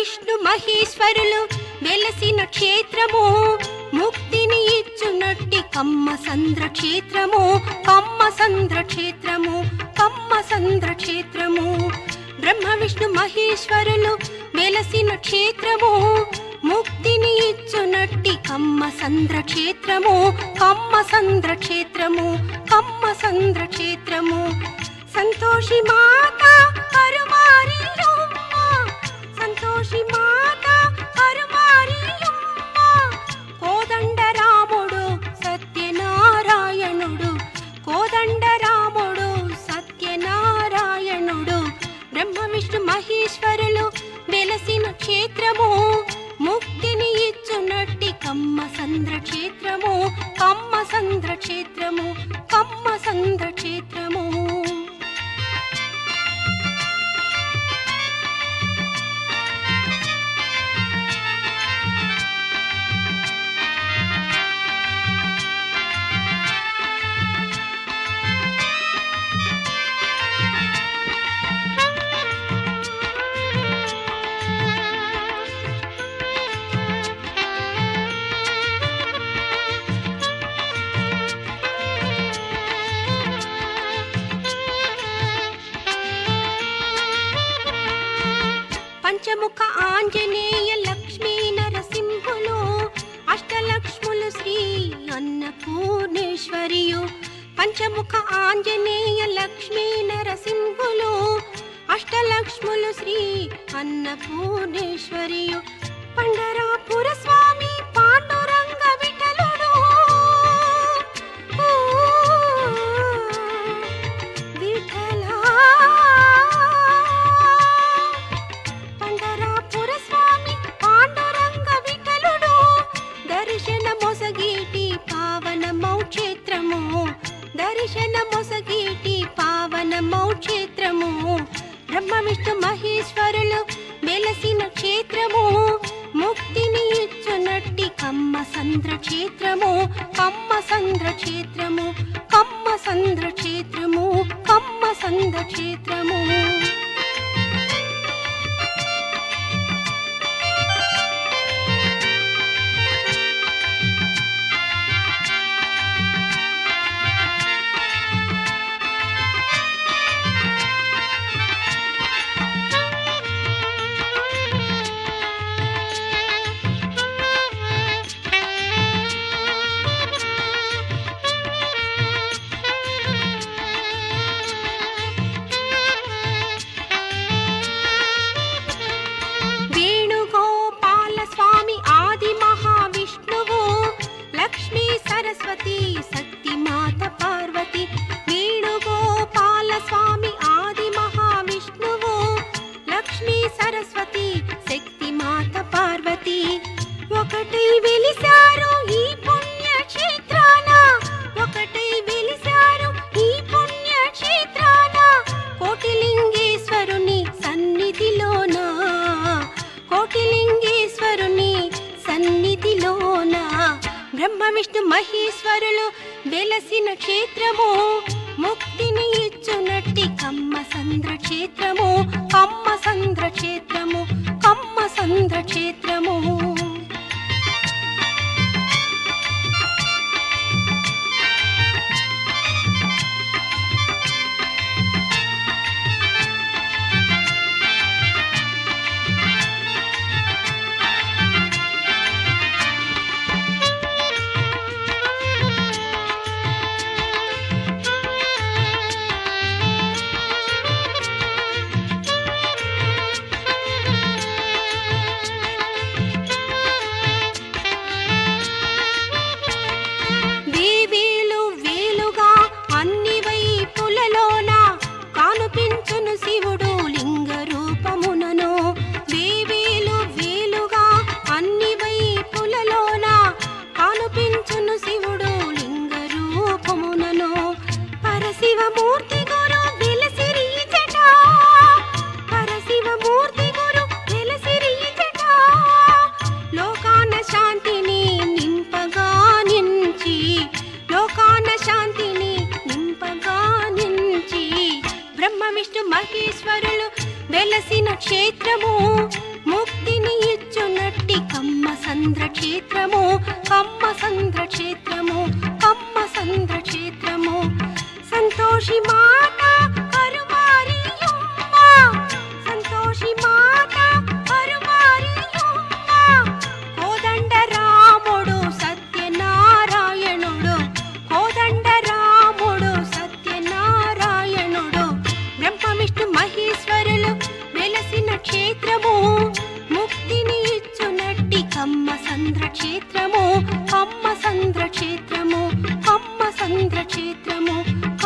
విష్ణు మహేశ్వరులు వెలసిన క్షేత్రము ముక్తిని ఇచ్చునట్టి కమ్మ సంద్ర క్షేత్రము కమ్మ సంద్ర క్షేత్రము కమ్మ సంద్ర క్షేత్రము బ్రహ్మ విష్ణు మహేశ్వరులు వెలసిన క్షేత్రము ముక్తిని ఇచ్చునట్టి కమ్మ సంద్ర క్షేత్రము కమ్మ సంద్ర క్షేత్రము కమ్మ సంద్ర క్షేత్రము సంతోషి మాత కరుమారియమ్మ సంతోషి మాత కరుమారియమ్మ కోదండ రాముడు సత్యనారాయణుడు కోదండ రాముడు సత్యనారాయణుడు బ్రహ్మ విష్ణు మహేశ్వరులు వెలసిన క్షేత్రము ముక్తిని ఇచ్చునట్టి కమ్మ సంద్ర క్షేత్రము కమ్మ సంద్ర క్షేత్రము కమ్మ సంద్ర క్షేత్రము పంచముఖ ఆంజనేయ లక్ష్మీ నరసింహులు అష్టలక్ష్ములు శ్రీ అన్నపూర్ణేశ్వరియు పంచముఖ ఆంజనేయ లక్ష్మీ నరసింహులు అష్టలక్ష్ములు శ్రీ అన్నపూర్ణేశ్వరియు పండరాపుర స్వామి పాండురంగ విఠలుడు ఊ, విఠలా పండరాపుర స్వామి పాండురంగ విఠలుడు దర్శన మొసగీటి పావన మౌక్షేత్రము దర్శన మొసగీటి పావన మౌక్షేత్రము బ్రహ్మ విష్ణు మహేశ్వరులు వెలసిన క్షేత్రము ముక్తిని ఇచ్చునట్టి కమ్మ సంద్ర క్షేత్రము కమ్మ సంద్ర క్షేత్రము కమ్మ సంద్ర క్షేత్రము కమ్మ సంద్ర క్షేత్రము వేణుగోపాల స్వామి ఆది మహావిష్ణువు లక్ష్మీ సరస్వతి శక్తి మాత పార్వతి వేణుగోపాల స్వామి ఆది మహావిష్ణువు లక్ష్మీ సరస్వతి శక్తి మాత పార్వతి ఒకటై వెలిశారు ఈ పుణ్య క్షేత్రాన ఒకటై వెలిశారు ఈ పుణ్య క్షేత్రాన కోటిలింగేశ్వరుని సన్నిధిలోన కోటిలింగేశ్వరుని సన్నిధిలోన బ్రహ్మ విష్ణు మహేశ్వరులు వెలసిన క్షేత్రము ముక్తిని ఇచ్చునట్టి కమ్మ సంద్ర క్షేత్రము కమ్మ సంద్ర క్షేత్రము కమ్మ సంద్ర క్షేత్రము ముక్తిని ఇచ్చునట్టి కమ్మ సంద్ర క్షేత్రము కమ్మ సంద్ర క్షేత్రము కమ్మ సంద్ర క్షేత్రము